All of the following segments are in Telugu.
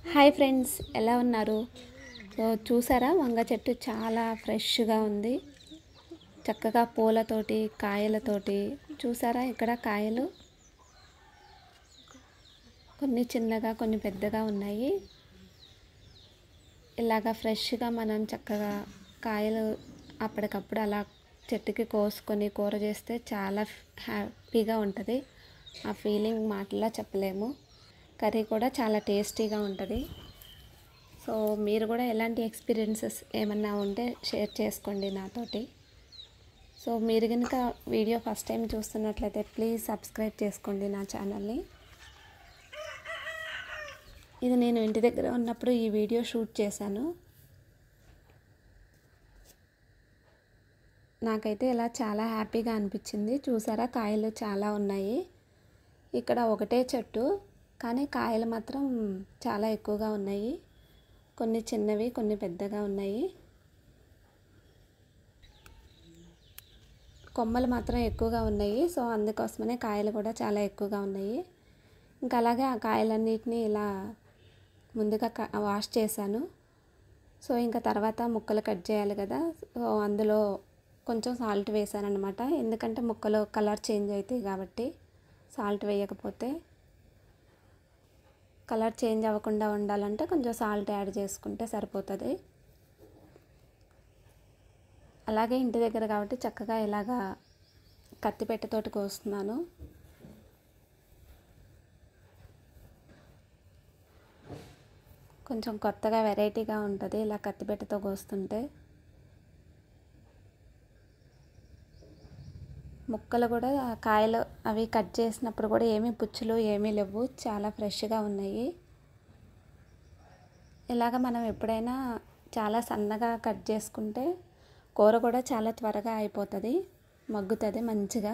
హాయ్ ఫ్రెండ్స్ ఎలా ఉన్నారు సో చూసారా వంగ చెట్టు చాలా ఫ్రెష్గా ఉంది చక్కగా పూలతోటి కాయలతోటి చూసారా ఇక్కడ కాయలు కొన్ని చిన్నగా కొన్ని పెద్దగా ఉన్నాయి ఇలాగా ఫ్రెష్గా మనం చక్కగా కాయలు అప్పటికప్పుడు అలా చెట్టుకి కోసుకొని కూర చేస్తే చాలా హ్యాపీగా ఉంటుంది ఆ ఫీలింగ్ మాటల్లో చెప్పలేము కర్రీ కూడా చాలా టేస్టీగా ఉంటుంది సో మీరు కూడా ఎలాంటి ఎక్స్పీరియన్సెస్ ఏమన్నా ఉంటే షేర్ చేసుకోండి నాతోటి సో మీరు కనుక వీడియో ఫస్ట్ టైం చూస్తున్నట్లయితే ప్లీజ్ సబ్స్క్రైబ్ చేసుకోండి నా ఛానల్ని ఇది నేను ఇంటి దగ్గర ఉన్నప్పుడు ఈ వీడియో షూట్ చేశాను నాకైతే ఇలా చాలా హ్యాపీగా అనిపించింది చూసారా కాయలు చాలా ఉన్నాయి ఇక్కడ ఒకటే చెట్టు కానీ కాయలు మాత్రం చాలా ఎక్కువగా ఉన్నాయి కొన్ని చిన్నవి కొన్ని పెద్దగా ఉన్నాయి కొమ్మలు మాత్రం ఎక్కువగా ఉన్నాయి సో అందుకోసమనే కాయలు కూడా చాలా ఎక్కువగా ఉన్నాయి ఇంకా అలాగే ఆ కాయలన్నిటిని ఇలా ముందుగా వాష్ చేశాను సో ఇంకా తర్వాత ముక్కలు కట్ చేయాలి కదా సో అందులో కొంచెం సాల్ట్ వేసాను అనమాట ఎందుకంటే ముక్కలు కలర్ చేంజ్ అవుతాయి కాబట్టి సాల్ట్ వేయకపోతే కలర్ చేంజ్ అవ్వకుండా ఉండాలంటే కొంచెం సాల్ట్ యాడ్ చేసుకుంటే సరిపోతుంది అలాగే ఇంటి దగ్గర కాబట్టి చక్కగా ఇలాగా కత్తిపెట్టతోటి కోస్తున్నాను కొంచెం కొత్తగా వెరైటీగా ఉంటుంది ఇలా కత్తిపెట్టతో కోస్తుంటే ముక్కలు కూడా కాయలు అవి కట్ చేసినప్పుడు కూడా ఏమీ పుచ్చులు ఏమీ లేవు చాలా ఫ్రెష్గా ఉన్నాయి ఇలాగ మనం ఎప్పుడైనా చాలా సన్నగా కట్ చేసుకుంటే కూర కూడా చాలా త్వరగా అయిపోతుంది మగ్గుతుంది మంచిగా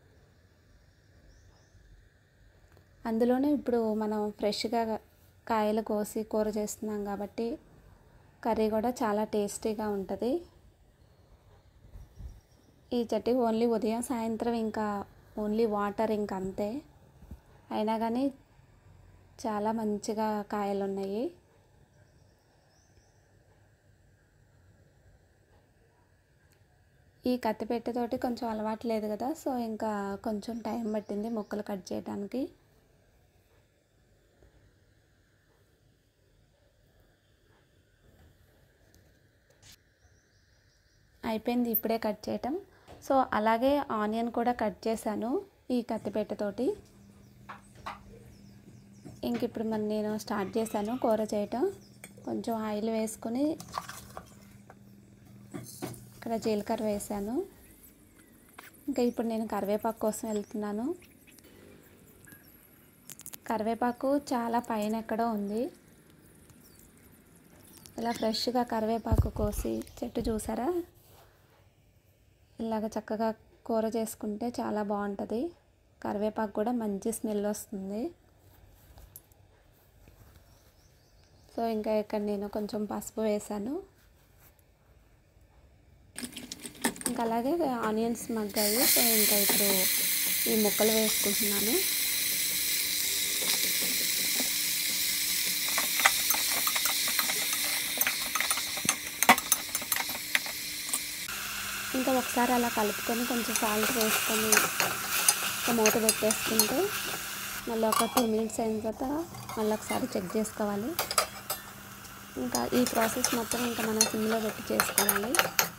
అందులోనే ఇప్పుడు మనం ఫ్రెష్గా కాయలు కోసి కూర చేస్తున్నాం కాబట్టి కర్రీ కూడా చాలా టేస్టీగా ఉంటుంది ఈ చెట్టు ఓన్లీ ఉదయం సాయంత్రం ఇంకా ఓన్లీ వాటర్ ఇంకా అంతే అయినా కానీ చాలా మంచిగా కాయలు ఉన్నాయి ఈ కత్తిపెట్టతోటి కొంచెం అలవాటు లేదు కదా సో ఇంకా కొంచెం టైం పట్టింది ముక్కలు కట్ చేయడానికి అయిపోయింది ఇప్పుడే కట్ చేయటం సో అలాగే ఆనియన్ కూడా కట్ చేశాను ఈ కత్తిపెట్టతోటి ఇంక ఇప్పుడు మరి నేను స్టార్ట్ చేశాను కూర చేయటం కొంచెం ఆయిల్ వేసుకొని ఇక్కడ జీలకర్ర వేసాను ఇంకా ఇప్పుడు నేను కరివేపాకు కోసం వెళ్తున్నాను కరివేపాకు చాలా పైన ఎక్కడో ఉంది ఇలా ఫ్రెష్గా కరివేపాకు కోసి చెట్టు చూసారా ఇలాగ చక్కగా కూర చేసుకుంటే చాలా బాగుంటుంది కరివేపాకు కూడా మంచి స్మెల్ వస్తుంది సో ఇంకా ఇక్కడ నేను కొంచెం పసుపు వేసాను ఇంకా అలాగే ఆనియన్స్ మగ్గాయి సో ఇంకా ఇప్పుడు ఈ ముక్కలు వేసుకుంటున్నాను ఇంకా ఒకసారి అలా కలుపుకొని కొంచెం సాల్ట్ వేసుకొని మూత పెట్టేసుకుంటే మళ్ళీ ఒక టూ మినిట్స్ అయిన తర్వాత మళ్ళీ ఒకసారి చెక్ చేసుకోవాలి ఇంకా ఈ ప్రాసెస్ మొత్తం ఇంకా మనం సిమ్లో పెట్టి చేసుకోవాలి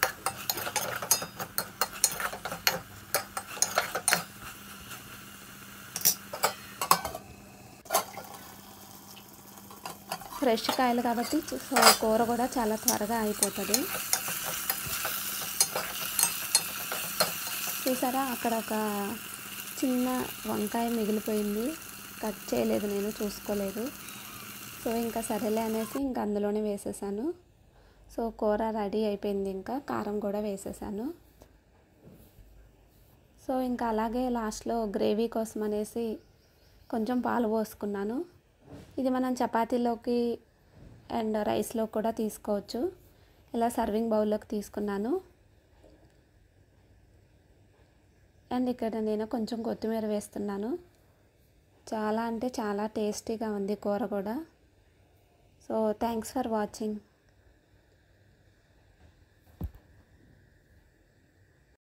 ఫ్రెష్ కాయలు కాబట్టి సో కూర కూడా చాలా త్వరగా అయిపోతుంది చూసారా అక్కడ ఒక చిన్న వంకాయ మిగిలిపోయింది కట్ చేయలేదు నేను చూసుకోలేదు సో ఇంకా సరేలే అనేసి ఇంకా అందులోనే వేసేసాను సో కూర రెడీ అయిపోయింది ఇంకా కారం కూడా వేసేసాను సో ఇంకా అలాగే లాస్ట్లో గ్రేవీ కోసం అనేసి కొంచెం పాలు పోసుకున్నాను ఇది మనం చపాతీలోకి అండ్ రైస్లో కూడా తీసుకోవచ్చు ఇలా సర్వింగ్ బౌల్లోకి తీసుకున్నాను అండ్ ఇక్కడ నేను కొంచెం కొత్తిమీర వేస్తున్నాను చాలా అంటే చాలా టేస్టీగా ఉంది కూర కూడా సో థ్యాంక్స్ ఫర్ వాచింగ్